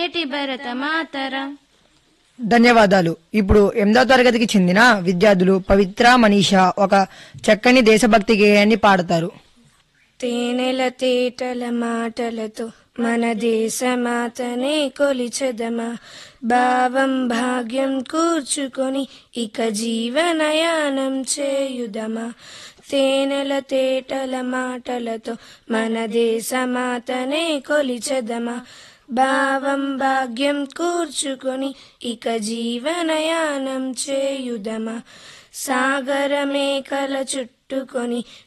నేటి భరత మాతర ధన్యవాదాలు ఇప్పుడు ఎనిమిదో తరగతికి చెందిన విద్యార్థులు పవిత్ర మనీషా ఒక చక్కని దేశభక్తి గేయాన్ని పాడతారు తేనెల తేటల మాటలతో మన దేశమాతనే కొలిచెదమా భావం భాగ్యం కూర్చుకొని ఇక జీవనయానం చేయుదమా తేనెల తేటల మాటలతో మన దేశమాతనే కొలిచెదమా భావం భాగ్యం కూర్చుకొని ఇక జీవనయానం చేయుదమా సాగరమేకల చుట్టుకొని